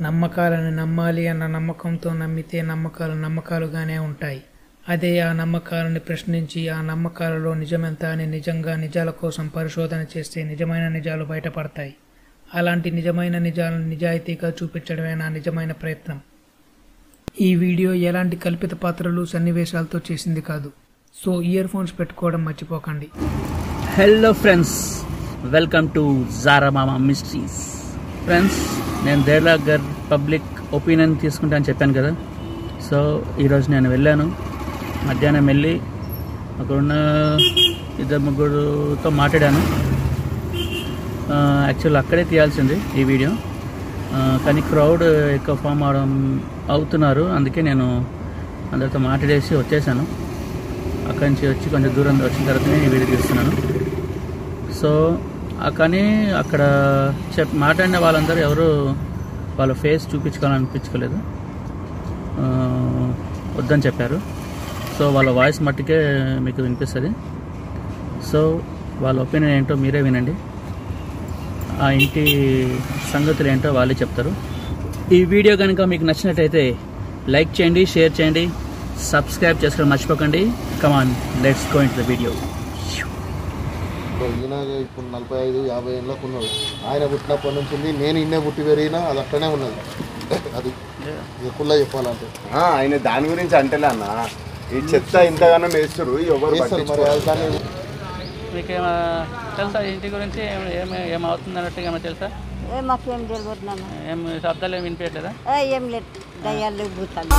నమ్మకాలను నమ్మాలి అన్న నమ్మకంతో నమ్మితే నమ్మకాలు నమ్మకాలుగానే ఉంటాయి అదే ఆ నమ్మకాలను ప్రశ్నించి ఆ నమ్మకాలలో నిజమెంత అని నిజంగా నిజాల కోసం పరిశోధన చేస్తే నిజమైన నిజాలు బయటపడతాయి అలాంటి నిజమైన నిజాలను నిజాయితీగా చూపించడమే నా నిజమైన ప్రయత్నం ఈ వీడియో ఎలాంటి కల్పిత పాత్రలు సన్నివేశాలతో చేసింది కాదు సో ఇయర్ ఫోన్స్ పెట్టుకోవడం మర్చిపోకండి హలో ఫ్రెండ్స్ వెల్కమ్ టు జారా మామా మిస్ట్రీస్ ఫ్రెండ్స్ నేను దేర్లాగర్ పబ్లిక్ ఒపీనియన్ తీసుకుంటా అని చెప్పాను కదా సో ఈరోజు నేను వెళ్ళాను మధ్యాహ్నం వెళ్ళి అక్కడున్న ఇద్దరు ముగ్గురుతో మాట్లాడాను యాక్చువల్ అక్కడే తీయాల్సింది ఈ వీడియో ఆ, కానీ క్రౌడ్ ఎక్కువ ఫామ్ అవడం అవుతున్నారు అందుకే నేను అందరితో మాట్లాడేసి వచ్చేసాను అక్కడి నుంచి వచ్చి కొంచెం దూరం వచ్చిన తర్వాతనే ఈ వీడియో తీస్తున్నాను సో ఆ కానీ అక్కడ చెప్ మాట్లాడిన వాళ్ళందరూ ఎవరు వాళ్ళ ఫేస్ చూపించుకోవాలనిపించుకోలేదు ఆ, వద్దని చెప్పారు సో వాళ్ళ వాయిస్ మట్టుకే మీకు వినిపిస్తుంది సో వాళ్ళ ఒపీనియన్ ఏంటో మీరే వినండి ఆ ఇంటి సంగతులు ఏంటో వాళ్ళే చెప్తారు ఈ వీడియో కనుక మీకు నచ్చినట్టయితే లైక్ చేయండి షేర్ చేయండి సబ్స్క్రైబ్ చేసుకోవడం మర్చిపోకండి come on let's go in the video ఇప్పుడు ఈయన ఇప్పుడు నలభై ఐదు యాభై ఏళ్ళకు ఉన్నాడు ఆయన పుట్టినప్పటి నుంచి ఉంది నేను ఇన్నే పుట్టి పెరిగినా అది అట్లనే ఉన్నది అది ఎక్కువగా చెప్పాలంటే ఆ, ఆయన దాని గురించి అంటలే అన్న ఈ చెత్త ఇంతగానో వేస్తారు ఎవరు చేస్తారు మరి అది దాన్ని మీకు ఏమైనా తెలుసా ఇంటి గురించి ఏమి ఏమి ఏమవుతుంది అన్నట్టుగా ఏమైనా తెలుసా ఏ మాకేం తెలియదు నాన్న ఏం శబ్దాలు ఏమి వినిపించట్లేదా ఏ ఏం లేదు దయ్యాలు భూతాలు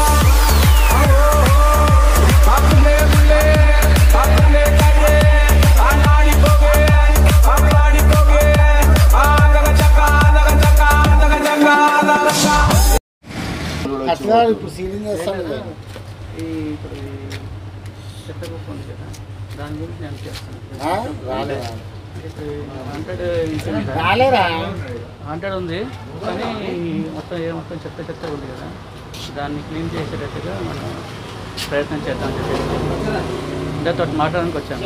అట్లా ఇప్పుడు సీలింగ్ చేస్తాను కదా. ఈ ఇప్పుడు ఈ చెత్త కుప్ప ఉంది కదా దాని గురించి నేను చేస్తాను ఆ? రాలే ఇప్పుడు హండ్రెడ్ ఇంటి మీద రాలేరా హండ్రెడ్ ఉంది కానీ మొత్తం ఏ మొత్తం చెత్త చెత్త ఉంది కదా దాన్ని క్లీన్ చేసేటట్టుగా మనం ప్రయత్నం చేద్దాం అందరితో మాట్లాడడానికి వచ్చాను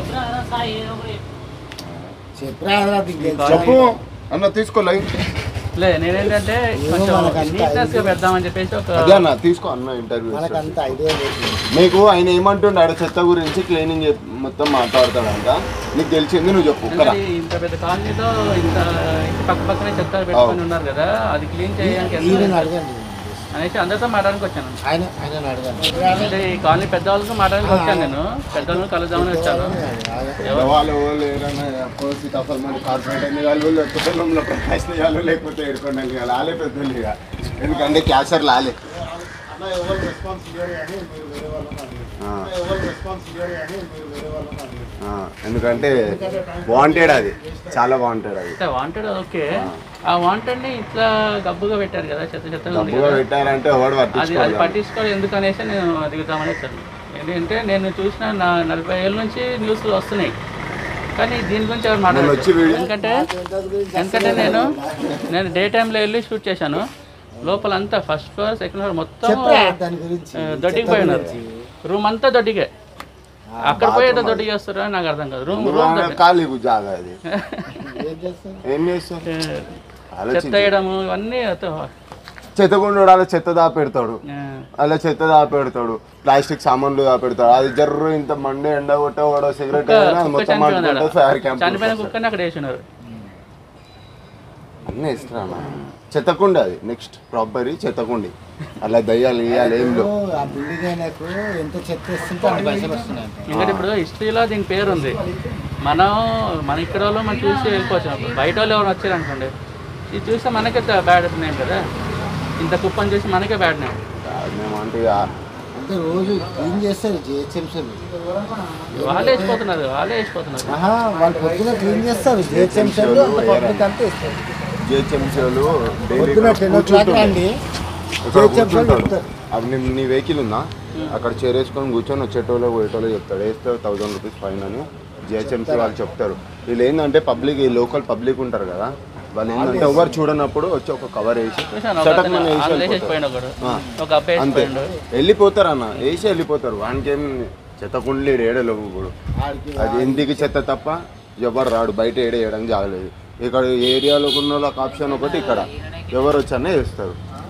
చెప్పరా చెప్పు అన్న తీసుకో లైవ్ లే నేనేంటంటే కొంచెం నీట్నెస్ గా పెడదామని చెప్పేసి ఒక అదే అన్న తీసుకో అన్న ఇంటర్వ్యూ మనకంత ఐడియా లేదు మీకు ఆయన ఏమంటుండాడు చెత్త గురించి క్లీనింగ్ మొత్తం మాట్లాడతాడంట నీకు తెలిసింది నువ్వు చెప్పు కదా ఎందుకంటే ఇంత పెద్ద కాలనీలో ఇంత ఇంటి పక్క పక్కనే చెత్త పెట్టుకొని ఉన్నారు కదా అది క్లీన్ చేయడానికి ఎంత ఈయన అడగండి అనేసి అందరితో మాట్లాడడానికి వచ్చాను ఆయన ఆయన అడగండి అంటే ఈ కాలనీ పెద్దవాళ్ళతో మాట్లాడడానికి వచ్చాను నేను పెద్దవాళ్ళని కలుద్దామని వచ్చాను ఎవరు వాళ్ళు ఎవరు ఏదైనా సీతాఫల్ మరి కార్పొరేట్ వాళ్ళు లేకపోతే ప్రకాశ్ వాళ్ళు లేకపోతే ఏడుకోండి ఇక లాలే పెద్దలు ఇక ఎందుకంటే క్యాషర్ లాలే అన్న ఎవరు రెస్పాన్స్ ఇవ్వరు కానీ మీరు వేరే వాళ్ళని అడగండి. ఆ, అన్న ఎవరు రెస్పాన్స్ ఇవ్వరు కానీ మీరు వేరే వాళ్ళని అడగండి. ఆ, ఎందుకంటే వాంటెడ్ అది చాలా బాగుంటాడు అది వాంటెడ్ ఓకే ఆ వాంటెడ్ ని ఇట్లా గబ్బుగా పెట్టారు కదా చెత్త చెత్త ఉంది డబ్బుగా కదా పెట్టారంటే ఎవడు అది అది పట్టించుకోవాలి పట్టించుకోవాలి ఎందుకు అనేసి నేను దిగుతామని వచ్చాను ఏంటంటే నేను చూసిన నా నలభై ఏళ్ళ నుంచి న్యూస్లు వస్తున్నాయి కానీ దీని గురించి ఎవరు మొన్న వచ్చి మాట్లాడారు వీడియో- ఎందుకంటే ఎందుకంటే నేను నేను డే టైంలో వెళ్ళి షూట్ చేశాను లోపల అంతా ఫస్ట్ ఫ్లోర్ సెకండ్ ఫ్లోర్ మొత్తం చెప్పరా దాని గురించి ఆ, దొడ్డికి పోయి ఉన్నారు రూమ్ అంతా దొడ్డిగే అక్కడ పోయి ఏదో దొడ్డికి వస్తారో నాకు అర్థం కాదు రూమ్ రూమ్ దొడ్డి ఖాళీ జాగా అది ఏం చేస్తారు ఏం చేస్తాం చెత్త ఆలోచించు వేయడము ఇవన్నీ అతో- చెత్త గుండు అలా చెత్త దాపెడతాడు ఆ, అలా చెత్త దాపెడతాడు ప్లాస్టిక్ సామాన్లు దాపెడతాడు అది జర్రు ఇంత మండే ఎండ కొట్టే వాడు సిగరెట్ కుక్క అయినా కుక్క మొత్తం చనిపోయింది అంటుకుంటే ఆడ. ఫైర్ క్యాంప్ చనిపోయిన కుక్కని అక్కడ వేసినారు అన్నీ ఇస్తున్నా చెత్తకుండి అది నెక్స్ట్ ప్రాపరీ చెత్తకుండి అలా దయ్యాలు ఇయ్యాలి ఏం లేవు ఆ బిల్డింగ్ అయినాకు ఎంత చెత్త ఇస్తుంటే అన్ని పైసలు వస్తున్నాయి ఎందుకంటే ఇప్పుడు హిస్టరీలో దీని పేరు ఉంది మనం మన ఇక్కడ వాళ్ళు మనం చూసి వెళ్ళిపోవచ్చు బయట వాళ్ళు ఎవరు వచ్చారు అనుకోండి ఇది చూస్తే మనకే బ్యాడ్ నేమ్ కదా ఇంత కుప్పని చూసి మనకే బ్యాడ్ నేమ్ మేము అంటే అంటే రోజు క్లీన్ చేస్తారు జిహెచ్ఎంసీలు వాళ్ళే వేసిపోతున్నారు వాళ్ళే వేసిపోతున్నారు ఆహా వాళ్ళు పొద్దున క్లీన్ చేస్తారు జిహెచ్ఎంసీలు అంత పబ్లిక్ అంతా ఇస్తారు జిహెచ్ఎంసీలు పొద్దున టెన్ ఓ క్లాక్ రండి జిహెచ్ఎంసీలు చెప్తారు అవి నీ నీ వెహికల్ ఉందా అక్కడ చేరేసుకొని కూర్చొని వచ్చేటోళ్ళు పోయేటోళ్ళు చెప్తాడు వేస్తే థౌసండ్ రూపీస్ ఫైన్ అని జిహెచ్ఎంసీ వాళ్ళు చెప్తారు వీళ్ళు ఏంటంటే పబ్లిక్ ఈ లోకల్ పబ్లిక్ ఉంటారు కదా వాళ్ళు ఏంటంటే ఎవరు చూడనప్పుడు వచ్చి ఒక కవర్ వేసి చూశాను ఒక చటక్ అతను మన వేసి ఆంధ్ర వెళ్ళిపోతారు. వేసిపోయాడు ఒకడు ఆ. ఒక అబ్బాయి అంతే వేసిపోయాడు వెళ్ళిపోతారు అన్న వేసి వెళ్ళిపోతారు వానికి ఏం చెత్తకుండలు ఏడలేవు ఇప్పుడు అది ఇంటికి చెత్త తప్ప ఎవరు రాడు బయట ఏడ వేయడానికి జాగలేదు ఇక్కడ ఏరియాలో ఉన్న వాళ్ళకి ఆప్షన్ ఒకటి ఇక్కడ ఎవరు వచ్చన్నా చేస్తారు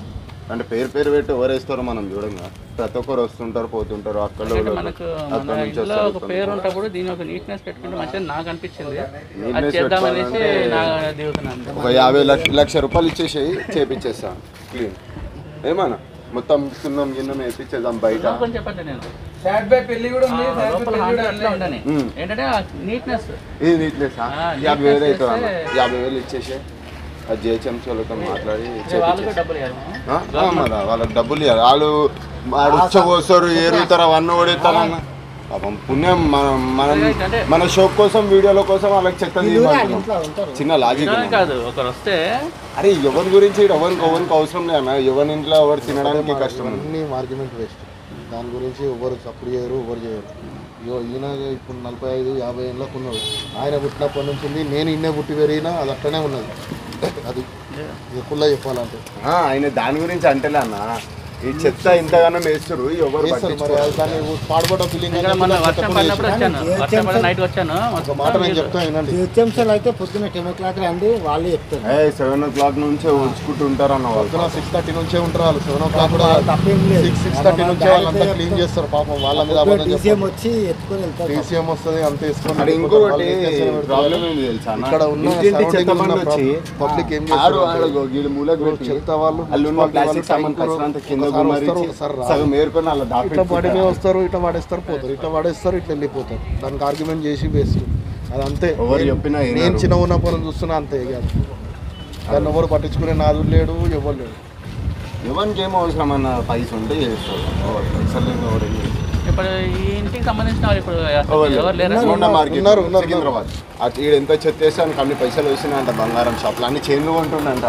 అంటే పేరు పేరు పెట్టి ఎవరు వేస్తారో మనం చూడంగా ప్రతి ఒక్కరు వస్తుంటారు పోతుంటారు అక్కడ అంటే మనకు మన ఇంట్లో ఒక పేరు ఉన్నప్పుడు దీని ఒక నీట్నెస్ పెట్టుకుంటే మంచిగా నాకు అనిపించింది అది Neatness చేద్దామనేసి పెట్టుకోవాలంటే- నా దిగుతున్నాను ఒక యాభై లక్ష లక్ష రూపాయలు ఇచ్చేసి చేపించేస్తా క్లీన్ ఏమన్నా మొత్తం సున్నం గిన్నం వేపించేద్దాం బయట కొంచెం చెప్పండి నేను సాడ్ బై పెళ్లి కూడా ఉంది ఆ, లోపల హార్ట్ అట్లా ఉండని మ్మ్. ఏంటంటే నీట్నెస్ ఇది నీట్నెస్ ఆ, యాభై వేలు neatness అవుతుంది అన్న చేస్తే- యాభై వేలు ఇచ్చేసి ఆ జిహెచ్ఎంసీ వాళ్ళతో మాట్లాడి వాళ్ళకి చేపించేస్తా డబ్బులు ఇవ్వాలి ఆ? ఆ, మరి వాళ్ళకి డబ్బులు ఇవ్వాలి వాళ్ళు వాడు ఉచ్చబోస్తారు ఏరుతారు అవన్నీ ఓడేస్తారన్న పాపం పుణ్యం మన మనం అంటే- మన షో కోసం వీడియోల కోసం వాళ్ళకి చెత్త తీయమంటున్నాం చిన్న లాజిక్ ఇలానే కాదు ఒకరు వస్తే అరే ఎవరి గురించి ఎవరికి ఎవరికి అవసరం లేదన్న ఎవరి ఇంట్లో ఎవరు తినడానికి కష్టం ఉంది. అన్ని ఆర్గ్యుమెంట్ వేస్ట్ దాని గురించి ఎవరు సపోర్ట్ చేయరు ఎవరు చేయరు ఇగో ఈయన ఇప్పుడు నలభై ఐదు యాభై ఏళ్ళకు ఉన్నాడు ఆయన పుట్టినప్పటి నుంచి ఉంది, నేను ఇన్నే పుట్టి పెరిగినా అది అట్లనే ఉన్నది అది ఇది కుల్ల చెప్పాలంటే ఆ, ఆయన దాని గురించి అంటలే అన్న ఈ చెత్త ఇంతగానం వేస్తారు ఎవరు వేస్తారు మరి పట్టించుకోరు. అది దాన్ని పాడుపడ్డ బిల్డింగ్ ఇక్కడ మొన్న వర్షం పడినప్పుడు వచ్చాను వర్షం పడిన నైట్ వచ్చాను ఒక మాట నేను చెప్తా వినండి జిహెచ్ఎంసీలో అయితే పొద్దున్న టెన్ ఓ క్లాక్ రండి వాళ్ళే చెప్తారు ఏ సెవెన్ ఓ క్లాక్ నుంచే ఉంచుకుంటూ ఉంటారు అన్న వాళ్ళు పొద్దున సిక్స్ థర్టీ నుంచే ఉంటారు వాళ్ళు సెవెన్ ఓ క్లాక్ కూడా తప్పేం లేదు సిక్స్ సిక్స్ థర్టీ నుంచే వాళ్ళంతా క్లీన్ చేస్తారు పాపం వాళ్ళ మీద అబద్ధం డీసీఎం చెప్పారు వచ్చి ఎత్తుకొని వెళ్తారు టీసీఎం వస్తుంది అంత వేసుకొని అక్కడ వెళ్ళిపోతారు. ఇంకొకటి వాళ్ళు ఏం చేస్తారో పెడతారు. ప్రాబ్లం ఏంది తెలుసా అన్న? ఇక్కడ ఉన్న ఇంటింటి చెత్త surrounding బండి ఉన్న వచ్చి పబ్లిక్ ఏం ఆడు చేస్తారు ఆడు గీడు మూలకు పెట్టి చెత్త వాళ్ళు వాళ్ళు ఉన్న మున్సిపాలిటీ ప్లాస్టిక్ వాళ్ళు సామాన్ ట్యాంకులు కచ్చినంత కింద ఒకసారి గుమ్మరించి వస్తారు, ఒకసారి రారు. సగం ఏరుకొని అలా ఇట్లా దాపెట్టుకుంటారు. పడిమే వస్తారు ఇట్లా పడేస్తారు పోతారు ఇట్లా పడేస్తారు ఇట్లా వెళ్ళిపోతారు దానికి ఆర్గ్యుమెంట్ చేసి వేస్ట్ అది అంతే ఎవరు నేను- చెప్పినా వినరు. నేను చిన్న ఉన్నప్పుడు చూస్తున్నా అంతే ఇక దాన్ని ఎవరు పట్టించుకునే నాదు లేడు ఎవరు లేడు ఎవరికి ఏం అవసరం అన్న పైసలు ఉంటే చేస్తారు ఎవరు పైసలు లేని ఎవరు ఏం చేస్తారు? ఇప్పుడు ఈ ఇంటికి సంబంధించిన వాళ్ళు ఇప్పుడు అసలు ఎవరు ఎవరు లేరా హోండా మార్కెట్ ఉన్నారు, ఉన్నారు, సికింద్రాబాద్ అటు ఈడ ఎంత చెత్త వేసానికి అన్ని పైసలు వచ్చినాయంట బంగారం షాప్లో అన్ని చైన్లు కొంటుండంట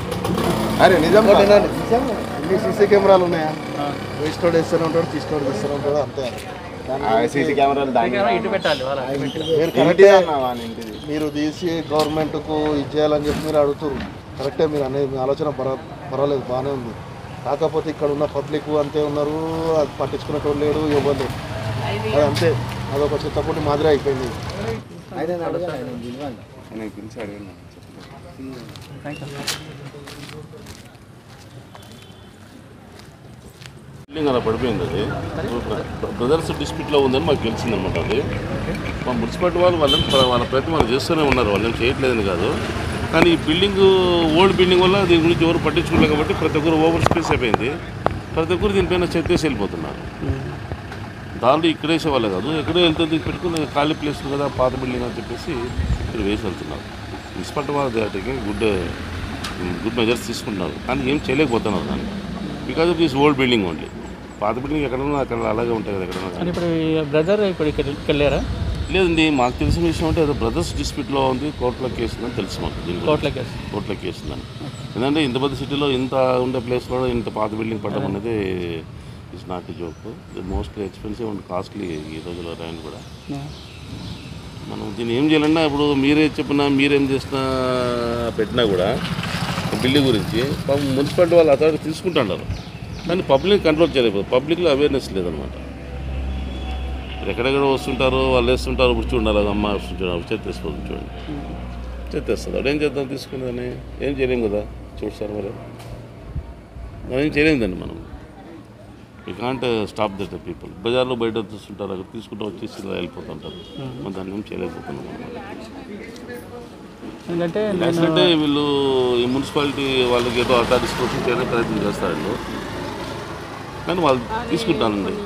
అరే నిజం కాదా? ఇన్ని సీసీ కెమెరాలు ఉన్నాయా వేస్టోడ్ వేస్తూనే ఉంటాడు తీసుకోడు తీస్తూనే ఉంటాడు అంతే ఆ సీసీ కెమెరాలు దాని ఇటు పెట్టాలి వాళ్ళ మీరు ఇంటిది కరెక్టే అన్న వాని ఇంటిది మీరు తీసి గవర్నమెంట్కు ఇది చేయాలని చెప్పి మీరు అడుగుతారు కరెక్టే మీరు అనేది మీ ఆలోచన పర పర్వాలేదు బాగానే ఉంది కాకపోతే ఇక్కడ ఉన్న పబ్లిక్ అంతే ఉన్నారు అది పట్టించుకునేటోళ్ళు లేడు ఎవరు లేరు అది అంతే అదొక చిత్తపూటి మాదిరి అయిపోయింది ఆయన అడగాలి ఆయన పిలవండి. నేను పిలిచి అడిగినా బిల్డింగ్ అలా పడిపోయింది అది బ్రదర్స్ డిస్ప్యూట్లో ఉందని మాకు తెలిసిందనమాట అది మా మున్సిపాలిటీ వాళ్ళు వాళ్ళని ప్ర- వాళ్ళ ప్రయత్నం వాళ్ళు చేస్తూనే ఉన్నారు వాళ్ళని చేయట్లేదని కాదు కానీ ఈ బిల్డింగ్ ఓల్డ్ బిల్డింగ్ వల్ల దీని గురించి ఎవరు పట్టించుకోలేదు కాబట్టి ప్రతి ఒక్కరు ఓవర్ స్పేస్ అయిపోయింది ప్రతి ఒక్కరు దీనిపైన చెత్తేసి వెళ్ళిపోతున్నారు దాంట్లో ఇక్కడ వేసేవాళ్ళే కాదు ఎక్కడో వెళ్తుంది పెట్టుకుని ఖాళీ ప్లేస్ ఉంది కదా పాత బిల్డింగ్ అని చెప్పేసి ఇక్కడ వేసి వెళ్తున్నారు మున్సిపాలిటీ వాళ్ళు they are taking good good measures తీసుకుంటున్నారు కానీ ఏం చేయలేకపోతున్నారు దాన్ని because of this old building only పాత బిల్డింగ్ ఎక్కడ ఉన్నా అక్కడ అలాగే ఉంటాయి కదా ఎక్కడ అంటే ఇప్పుడు బ్రదర్ ఇప్పుడు ఇక్కడ వెళ్ళారా లేదండి మాకు తెలిసిన విషయం అంటే ఏదో బ్రదర్స్ డిస్ప్యూట్లో ఉంది కోర్టులో కేసు ఉందని తెలుసు మాకు దీని గురించి. కోట్ల కేసు కోర్టులో కేసు ఉందని ఎందుకంటే ఇంత పెద్ద సిటీలో ఇంత ఉండే ప్లేస్లో ఇంత పాత బిల్డింగ్ పడడం అనేది it's not joke mostly expensive and costly ఈ రోజుల్లో రైన్ కూడా మనం దీన్ని ఏం చేయాలన్నా ఇప్పుడు మీరే చెప్పినా మీరేం చేసినా పెట్టినా కూడా బిల్డింగ్ గురించి పాపం మున్సిపాలిటీ వాళ్ళు అథారిటీ తీసుకుంటున్నారు కానీ పబ్లిక్ కంట్రోల్ చేయలేదు పబ్లిక్లో అవేర్నెస్ లేదనమాట ఎక్కడెక్కడ వస్తుంటారో వాళ్ళు వేస్తుంటారు ఇప్పుడు చూడాలి అమ్మ వస్తుంటారు చెత్తేసుకోవాలి చూడండి చెత్తేస్తుంది అప్పుడు ఏం చేద్దాం తీసుకునేదని ఏం చేయలేం కదా చూడు సార్ మరి మనం ఏం చేయలేదండి మనం you can't stop that people బజార్లో బయట చూస్తుంటారు అక్కడ తీసుకుంటూ వచ్చేసి ఇలా వెళ్ళిపోతుంటారు మనం దాన్ని ఏం చేయలేకపోతున్నాం ఎందుకంటే యాక్చువల్ అంటే వీళ్ళు ఈ మున్సిపాలిటీ వాళ్ళకి ఏదో అథారిటీస్ కోసం చేయడానికి ప్రయత్నం చేస్తారు వీళ్ళు కానీ వాళ్ళు తీసుకుంటానండి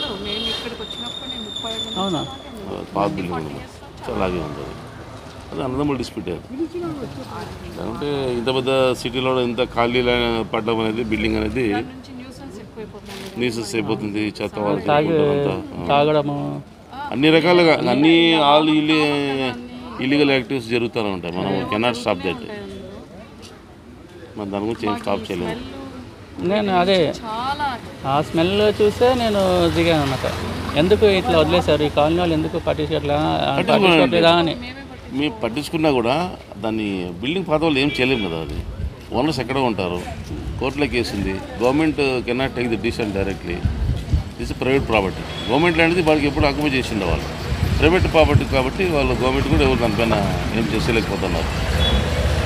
అవునా పాత బిల్డింగ్ ఉంది సో అలాగే ఉంది అది అది అన్నదమ్ముల డిస్ప్యూట్ అది అంటే ఇంత పెద్ద సిటీలో ఇంత ఖాళీ లా- పడడం అనేది బిల్డింగ్ అనేది న్యూసెస్ అయిపోతుంది చెత్త వాళ్ళు తాగి తీసుకుంటారు అంతా. ఆ. తాగడము అన్ని రకాలుగా అన్ని ఆల్ ఇల్లి ఇల్లీగల్ యాక్టివిటీస్ జరుగుతూనే ఉంటాయి మనం కెనాట్ స్టాప్ దట్ మనం దాని గురించి ఏం స్టాప్ చేయలేము నేను అదే ఆ స్మెల్ చూస్తే నేను దిగాను అన్నమాట ఎందుకు ఇట్లా వదిలేశారు ఈ కాలనీ వాళ్ళు ఎందుకు పట్టించట్లా పట్టించుకోవట్లేదా అని మేము పట్టించుకున్నా కూడా దాన్ని బిల్డింగ్ పాత వాళ్ళు ఏం చేయలేము కదా అది ఓనర్స్ ఎక్కడ ఉంటారు కోర్టులో కేసు ఉంది government cannot take the decision directly this private property government అనేది వాళ్ళకి ఎప్పుడు అక్యుపై చేసిండే వాళ్ళు ప్రైవేట్ ప్రాపర్టీ కాబట్టి వాళ్ళు గవర్నమెంట్ కూడా ఎవరు దానిపైన ఏం చేసేయలేకపోతున్నారు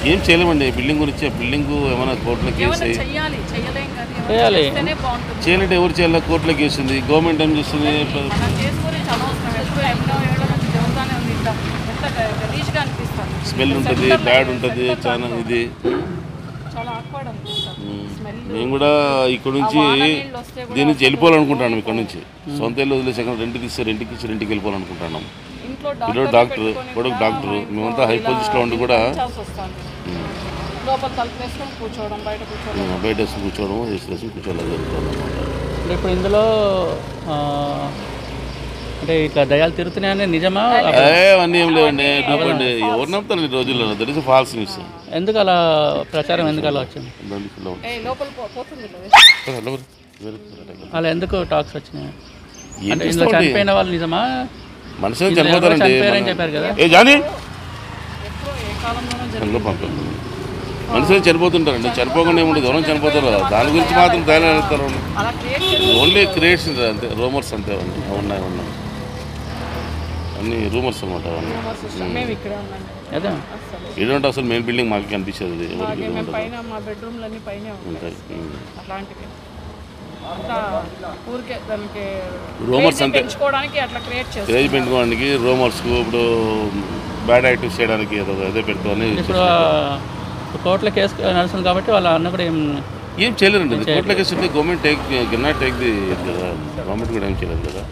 ఏం చేయలేమండి బిల్డింగ్ గురించి ఆ బిల్డింగ్ ఏమైనా కోర్టులో కేసు ఏమైనా అయ్యి చెయ్యాలి చెయ్యలేం కదా ఏమైనా చేయాలి. చేస్తేనే బాగుంటుంది చేయాలంటే ఎవరు చేయాలి కోర్టులో కేసు ఉంది గవర్నమెంట్ ఏం చేస్తుంది మన కేసు గురించి అనవసరం ఎప్పుడు ఎన్నో ఏళ్ళ నుంచి జరుగుతూనే ఉంది ఇంత ఎంత గలీజ్గా అనిపిస్తుంది స్మెల్ ఉంటుంది Center బ్యాడ్ line, ఉంటుంది center చాలా line. ఇది చాలా ఆక్వర్డ్ అనిపిస్తుంది స్మెల్ మేము కూడా ఇక్కడ నుంచి ఆ వాన నీళ్ళు వస్తే కూడా దీని నుంచి వెళ్ళిపోవాలనుకుంటున్నాం ఇక్కడ నుంచి సొంత ఇల్లు వదిలేసి రెంట్కి ఇస్తే రెంట్కి ఇచ్చి రెంట్కి వెళ్ళిపోవాలనుకుంటున్నాం ఇంట్లో ఇప్పుడు డాక్టర్ కొడుకు డాక్టర్ మేమంతా హై పొజిషన్లో ఉండి కూడా వస్తుంది లోపల తలుపు వేసుకొని కూర్చోవడం బయట కూర్చోవడం బయట వేసి కూర్చోవడం వేసి వేసి కూర్చోవడం జరుగుతుంది అన్నమాట అంటే ఇప్పుడు ఇందులో ఆ, అంటే ఇట్లా దయాలు తిరుగుతున్నాయని నిజమా ఏ అవన్నీ ఏం లేవండి డూపండి ఎవరు నమ్ముతారు ఈ రోజుల్లో దట్ ఇస్ ఫాల్స్ న్యూస్ ఎందుకు అలా ప్రచారం ఎందుకు అలా వచ్చింది ఏ లోపల పో- పోతుంది కదా. అలా ఎందుకు టాక్స్ వచ్చినాయి ఏం అంటే ఇందులో చేస్తామండి? చనిపోయిన వాళ్ళు నిజమా మనుషులు ఇందులో ఎవరో చనిపోతారండి చనిపోయారని మన- చెప్పారు కదా ఏ జానీ ఎప్పుడో ఏ కాలంలోనో జరిగింది అందులో పంపండి మనుషులు చనిపోతుంటారండి చనిపోకుండా ఏముండదు ఎవరైనా చనిపోతారు కదా దాని గురించి మాత్రం ధైర్యం వెళ్తారు అలా క్రియేట్ చేసి ఓన్లీ క్రియేట్స్ అంతే రూమర్స్ అంతే అవన్నీ ఉన్నాయి ఉన్నాయి అన్ని రూమర్స్ అనమాట అవన్నీ మేము ఇక్కడే ఉన్నాం అదే అసలు ఏదంటే అసలు మెయిన్ బిల్డింగ్ మాకు కనిపించదు అది ఎవరికి అలాగే మేము ఉండదు పైన మా బెడ్రూమ్లన్నీ పైనే ఉంటాయి ఉంటాయి ఉమ్. అట్లాంటివి అంతా ఊరికే దానికి Rumors crazy అంతే. పెంచుకోవడానికి అట్లా క్రియేట్ చేస్తాం క్రేజ్ పెట్టుకోవడానికి రూమర్స్కు ఇప్పుడు బ్యాడ్ యాక్టివ్స్ చేయడానికి ఏదో అదే పెట్టుకొని ఇప్పుడు ఆ, కోర్టులో కేసు నడుస్తుంది కాబట్టి వాళ్ళ అన్న కూడా ఏం ఏం చేయలేరండి ఇది కోర్టులో కేసు ఉంటే government take cannot take the కదా గవర్నమెంట్ కూడా ఏం చేయలేదు కదా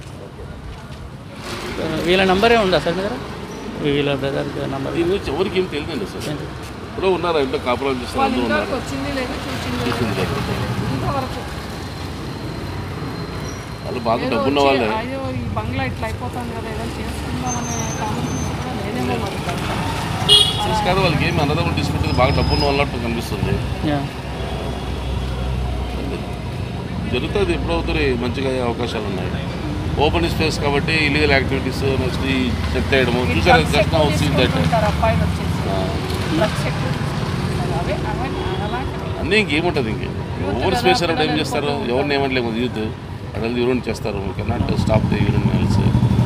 వీళ్ళ నంబరే ఉందా సార్ మీ దగ్గర వీళ్ళ బ్రదర్ నంబర్ దీని గురించి ఎవరికి ఏం తెలియదండి అసలు ఇప్పుడు ఉన్నారు ఇంట్లో కాపురాలు చేస్తారు వాళ్ళు అందరూ ఇంతవరకు ఉన్నారు వచ్చింది లేదు చూసింది చూసింది లేదు లేదు. ఇంతవరకు వాళ్ళు బాగా ఏదో డబ్బున్న వచ్చి, వాళ్ళే అయ్యో ఈ బంగ్లా ఇట్లా అయిపోతాం కదా ఏదో చేసుకుందామనే కామెంట్ కూడా లేదేమో మరి చూసి కాదు వాళ్ళకి ఏమి అన్నదమ్ములు తీసుకుంటే బాగా డబ్బున్న వాళ్ళట్టు కనిపిస్తుంది జరుగుతుంది ఎప్పుడు అవుతుంది మంచిగా అయ్యే అవకాశాలు ఉన్నాయి ఓపెన్ స్పేస్ కాబట్టి ఇల్లీగల్ యాక్టివిటీస్ నెక్స్ట్ ఈ చెత్త వేయడము చూసారు జస్ట్ నౌ సీన్ దట్ తీసుకుంటారు అబ్బాయిలు వచ్చేసి డ్రగ్స్ ఎక్కువ తీసుకుంటారు. అవే అవే అలాంటివి అన్నీ ఇంకేముంటుంది ఇంకే ఓపెన్ స్పేస్ అన్నప్పుడు ఏం చేస్తారు ఎవరిని ఏమనలేము యూత్ అక్కడ యూరిన్ చేస్తారు cannot stop the urine smells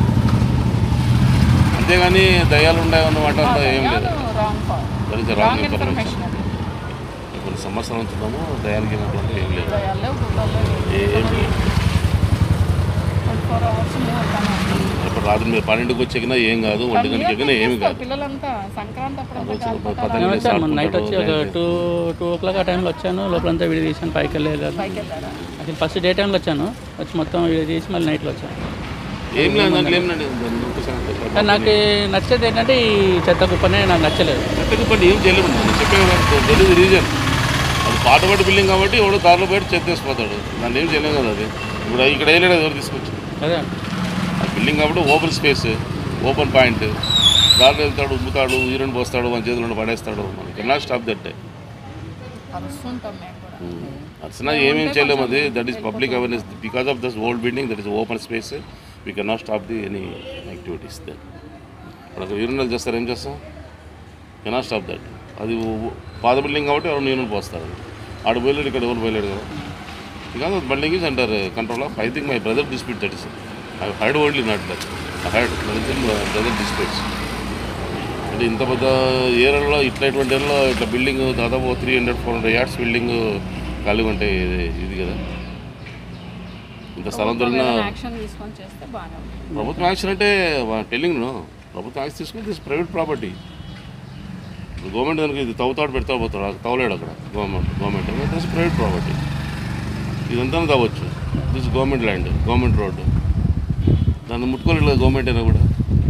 అంతేగాని దయాలు ఉన్నాయన్నమాట అంతా ఏం లేదు wrong fall that is wrong wrong information information అది కొన్ని సంవత్సరాల నుంచి ఉన్నాము దయానికి ఏమంటే ఏం లేదు దయాల్లో గుళ్ళల్లో ఏం లేదు ట్వంటీ ఫోర్ అవర్స్ ఇప్పుడు రాత్రి మీరు పన్నెండుకి వచ్చేకినా ఏం కాదు ఒంటి గంటకి ఎక్కినా ఏమి కాదు పిల్లలంతా సంక్రాంతి అప్పుడు వచ్చి అంతా పతంగులు వేసి వచ్చాను నైట్ వచ్చి ఒక ఆడుకుంటారు. టూ టూ ఓ క్లాక్ ఆ టైంలో వచ్చాను లోపలంతా వీడియో తీసాను పైకి వెళ్ళలేదు పైకి వెళ్ళారా అసలు ఫస్ట్ డే టైంలో వచ్చాను వచ్చి మొత్తం వీడియో తీసి మళ్ళీ నైట్లో వచ్చాను ఏం లేదు దాంట్లో ఏం లేదు దాన్ని ఒక్కసారి కానీ నాకు నచ్చేది ఏంటంటే ఈ చెత్త కుప్పనే నాకు నచ్చలేదు చెత్తకి పని ఏం చేయలేము నేను చెప్పే దట్ ఇస్ రీజన్ అది పాతబడి బిల్డింగ్ కాబట్టి ఎవడో దారిలో బయట చెత్త వేసిపోతాడు దాన్ని ఏం చేయలేం కదా అది ఇప్పుడు ఇక్కడ వేయలేడు ఎవరు తీసుకొచ్చి అదే ఆ బిల్డింగ్ కాబట్టి ఓపెన్ స్పేస్ ఓపెన్ పాయింట్ దారిలో వెళ్తాడు ఉమ్ముతాడు యూరిన్ పోస్తాడు మన చేతుల్లో పడేస్తాడు మనకి కెనాట్ స్టాప్ దట్ అరుస్తుంటాం మేము కూడా అర్చన ఏమేం చేయలేము అది that is public awareness because of this old building that is open space we cannot stop the any activities that ఇప్పుడు అక్కడ యూరినల్ చేస్తారు ఏం చేస్తాం కెనాట్ స్టాప్ దట్ అది ఓ- పాత బిల్డింగ్ కాబట్టి ఎవరు యూరినల్ పోస్తారు ఆడ పోయలేడు ఇక్కడ ఎవరు పోయలేడు కదా because building is under control of I think my brother dispute that is I hide only not that I hide brother disputes అంటే ఇంత పెద్ద ఏరియాలో ఇట్లా ఇటువంటి ఏరియాలో ఇట్లా బిల్డింగ్ దాదాపు three hundred four hundred yards building ఖాళీగా ఉంటే ఇది ఇది కదా ఇంత స్థలం దొరికిన యాక్షన్ తీసుకొని చేస్తే బాగానే ఉంటుంది ప్రభుత్వం యాక్షన్ అంటే టెల్లింగ్ ప్రభుత్వం యాక్షన్ తీసుకుని దిస్ ప్రైవేట్ ప్రాపర్టీ గవర్నమెంట్ దానికి ఇది తవ్వుతాడు పెడతా పోతాడు అక్కడ తవ్వలేడు అక్కడ government government this private property ఇదంతా తవ్వచ్చు this government land government road దాన్ని ముట్టుకోలేదు కదా గవర్నమెంట్ అయినా కూడా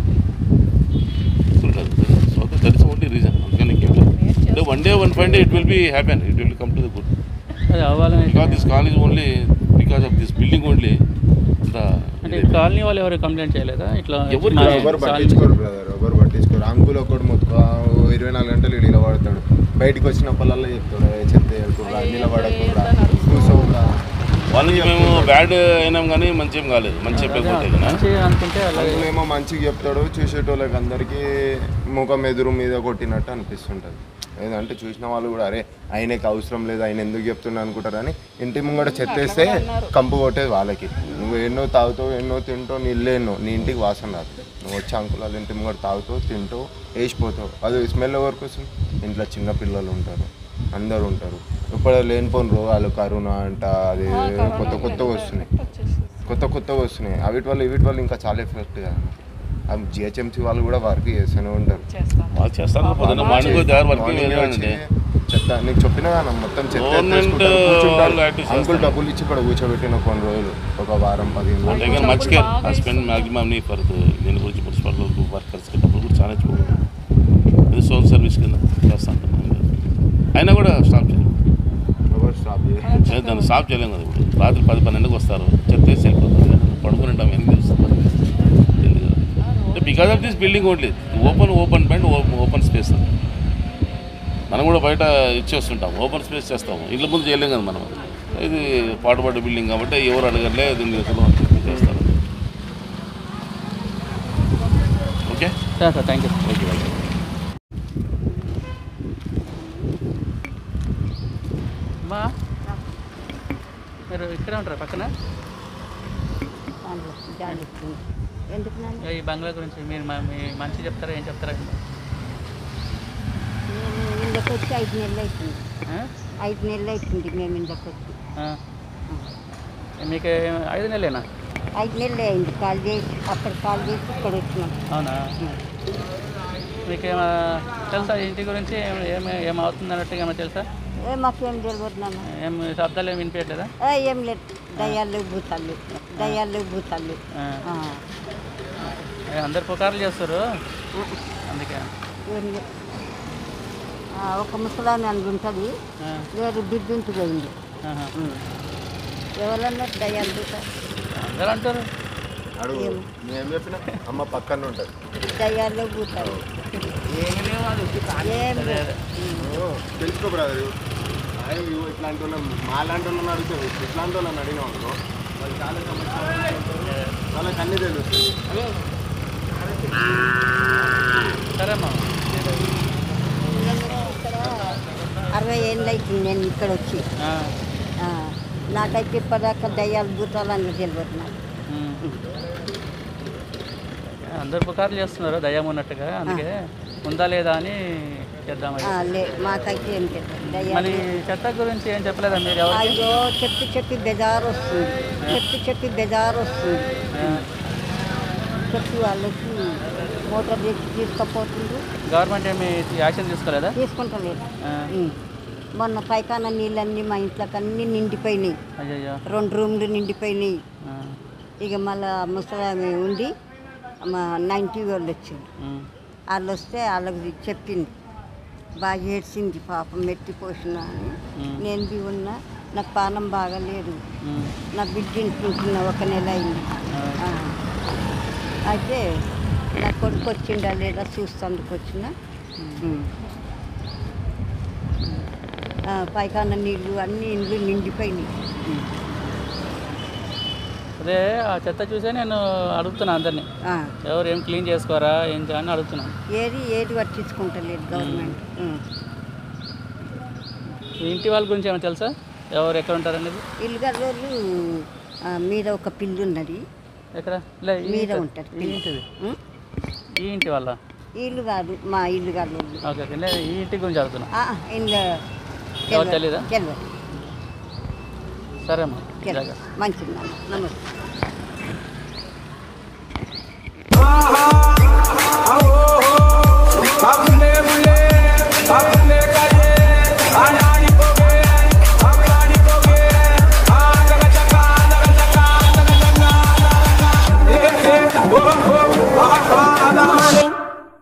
so that is only reason అందుకని ఇంకేం లేదు అంటే one day one five day it will be happen it will come to the good అది అవ్వాలని because this college only because of this building only అంత అంటే కాలనీ వాళ్ళు ఎవరు కంప్లైంట్ చేయలేదా ఇట్లా ఎవరు మా- ఎవరు సాల్- పట్టించుకోరు బ్రదర్ ఎవరు పట్టించుకోరు అంకుల్ ఒకటి మొత్తం ఇరవై నాలుగు గంటలు ఇల్లు నిలబడతాడు బయటికి వచ్చిన పళ్ళల్లో చెప్తాడు "ఏ చెత్త వేయకుర్రా నిలబడకుర్రా కూర్చోకురా వాళ్ళకి మేము బ్యాడ్ అయినాం కానీ మంచి ఏం కాలేదు మంచి చెప్పకపోతే కదా మంచిగా అనుకుంటే అలాగే అంకుల్ ఏమో మంచిగా చెప్తాడు చూసేటోళ్ళకి అందరికీ ముఖం ఎదురు మీద కొట్టినట్టు అనిపిస్తుంటుంది ఏదంటే చూసిన వాళ్ళు కూడా అరే ఆయనకి అవసరం లేదు ఆయన ఎందుకు చెప్తున్నా అనుకుంటారు అని ఇంటి ముంగట చెత్తేస్తే కంపు కొట్టేది వాళ్ళకి నువ్వు ఎన్నో తాగుతావు ఎన్నో తింటావు నీ ఇల్లు ఎన్నో నీ ఇంటికి వాసన రాదు నువ్వు వచ్చి అంకుల్ వాళ్ళ ఇంటి ముంగట తాగుతావు తింటావు వేసిపోతావు అది స్మెల్ ఎవరికి వస్తుంది ఇంట్లో చిన్న పిల్లలు ఉంటారు అందరు ఉంటారు ఇప్పుడు లేనిపోని రోగాలు కరోనా అంట అది కొత్త కొత్తగా వస్తున్నాయి కొత్త కొత్తగా వస్తున్నాయి అవిటి వల్ల వీటి వల్ల ఇంకా చాలా ఎఫెక్ట్ కదా అది జిహెచ్ఎంసీ వాళ్ళు కూడా వర్క్ చేస్తూనే ఉంటారు వాళ్ళు చేస్తారు పొద్దున్న మార్నింగ్ దారి వర్కింగ్ మార్నింగ్ వెళ్ళండి వచ్చి చెత్త నీకు చెప్పినా కదా మొత్తం చెత్త Government ఎత్తేసుకుంటారు, కూర్చుంటారు. వాళ్ళు active అంకుల్ చేస్తారు. డబ్బులు ఇచ్చి ఇక్కడ కూర్చోబెట్టిన కొన్ని రోజులు ఒక వారం పదిహేను అంటే రోజులు కానీ much care I spend maximum నీ ఫర్ దీని గురించి మున్సిపల్ వర్కర్స్కి డబ్బులు కూడా చాలా ఇచ్చిపోతుంది ఇది సోన్ సర్వీస్ కింద చేస్తాను అయినా కూడా స్టాప్ చేయలేదు ఎవరు స్టాప్ చేయాలి లేదు, దాన్ని స్టాప్ చేయలేము కదా ఇప్పుడు రాత్రి పది పన్నెండుకి వస్తారు చెత్త వేసి వెళ్ళిపోతారు పడుకుని ఉంటాం ఎందుకు తెలుస్తుంది అంటే because of this building only open open పెంట్ ఓపెన్ స్పేస్ మనం కూడా బయట ఇచ్చేస్తుంటాం ఓపెన్ స్పేస్ చేస్తాము ఇళ్ళ ముందు చేయలేం కదా మనం ఇది పాటుపడ్డ బిల్డింగ్ కాబట్టి ఎవరు అడగలే దీన్ని చేస్తారు okay sir sir thank you okay అమ్మా మీరు ఇక్కడే ఉంటారా పక్కన దాంట్లో జాలి ఇస్తుంది. ఎందుకు నాన్న ఈ బంగ్లా గురించి మీరు మా- మీ మంచి చెప్తారా ఏం చెప్తారా మేము ఇందులోకి వచ్చి ఐదు నెలలు అవుతుంది ఆ? ఐదు నెలలు అవుతుంది మేము ఇందులోకి వచ్చి ఆ. మీకు ఏ- ఐదు నెలలేనా ఐదు నెలలు అయింది కాల్ చేసి అక్కడ కాల్ చేసి ఇక్కడ వచ్చినాం అవునా మీకు ఏమైనా తెలుసా ఈ ఇంటి గురించి ఏం- ఏమి ఏమవుతుంది అన్నట్టుగా ఏమైనా తెలుసా ఏ మాకేం తెలియదు నాన్న ఏం శబ్దాలు ఏమి వినిపించట్లేదా ఏ, ఏం లేదు దయ్యాలు భూతాలు దయ్యాలు భూతాలు ఆ. ఆ. ఏ, అందరు పుకార్లు చేస్తారు అందుకే ఏం లేదు ఆ, ఒక ముసలాన్ని అనుకుంటుంది ఆ. వేరు బిడ్డింటి పోయింది ఆహా. ఎవరన్నా దయ్యాలు భూతాలు అందరూ అంటారు అడుగు నేను చెప్పిన అమ్మ పక్కన ఉంటుంది దయ్యాలు భూతాలు ఏం అదే లేదు. అదే తెలుసుకో బ్రదర్ ఆయన ఇవి ఇట్లాంటి వాళ్ళని మాలాంటి వాళ్ళని అడిగితే ఇట్లాంటి వాళ్ళని అడిగినాం అనుకో వాళ్ళు చాలా సమస్యలు వాళ్ళకి అన్ని తెలుస్తుంది సరే అమ్మా ఇక్కడ అరవై ఏళ్ళు అవుతుంది నేను ఇక్కడ వచ్చి ఆ. ఆ, నాకైతే ఇప్పటిదాకా దయ్యాలు భూతాలు అని తెలియదు నాకు ఉమ్. అందరు పుకార్లు చేస్తున్నారు దయ్యం ఉన్నట్టుగా అందుకే ఉందా లేదా అని చేద్దామని ఆ, లే మాకైతే ఏం తెలియదు మరి దయ్యాలు చెత్త గురించి ఏం చెప్పలేదా మీరు ఎవరికి అయ్యో చెప్పి చెప్పి బెజారు వస్తుంది చెప్పి చెప్పి బెజారు వస్తుంది ఆ. చెప్పి వాళ్ళకి మోటార్ తెచ్చి తీసుకుపోతుండ్రు గవర్నమెంట్ ఏమి యాక్షన్ తీసుకోలేదా తీసుకుంటలేదు ఆ. ఉమ్. మొన్న పైకాన నీళ్ళన్నీ మా ఇంట్లోకి అన్నీ నిండిపోయినాయి అయ్యయ్యో రెండు రూమ్లు నిండిపోయినాయి ఆ. ఇక మళ్ళా ముసలామె ఉండి మా నైంటీ వాళ్ళు వచ్చింది ఉమ్. వాళ్ళు వస్తే వాళ్ళకి చెప్పింది బాగా ఏడ్చింది పాపం మెట్టి పోసిన అని ఉమ్. నేను బి ఉన్నా నాకు పానం బాగాలేదు ఉమ్. నా బిడ్డ ఇంటుంటున్నా ఒక నెల అయింది ఆ. ఆ. అయితే నా కొడుకు వచ్చిండా లేదా చూస్తందుకు వచ్చిన ఉమ్. ఆ, పైకాన నీళ్ళు అన్ని ఇండ్లు నిండిపోయినాయి అదే ఆ చెత్త చూసే నేను అడుగుతున్నా అందరినీ ఆ. ఎవరు ఏం క్లీన్ చేసుకోరా ఏం అని అడుగుతున్నాను ఏది ఏది పట్టించుకుంటలేదు గవర్నమెంట్ ఉమ్. ఈ ఇంటి వాళ్ళ గురించి ఏమైనా తెలుసా ఎవరు ఎక్కడ ఉంటారు అనేది ఇల్లుగల్లోళ్ళు ఆ, మీద ఒక పిల్లు ఉన్నది ఎక్కడ లే ఈ మీద ఇంటి- ఉంటుంది ఈ పిల్లి ఇంటిది ఉమ్? ఈ ఇంటి వాళ్ళ ఇల్లు కాదు మా ఇల్లు గల్లోళ్ళు ఓకే ఓకే లేదు ఈ ఇంటి గురించి అడుగుతున్నా ఆ, ఇంట్లో ఎవరు తెలీదా? తెలియదు సరే అమ్మా తెలియదు జాగ్రత్త. మంచిది నాన్న నమస్తే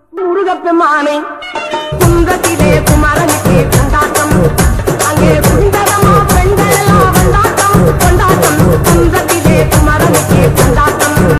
ಮುರುಗಪ್ಪೆ ಮಾನೆ ಕುಂದತಿದೆ ಕುಮಾರನಿಗೆ ಕಂದಾಟಂ ಹಂಗೆ ಕುಂದ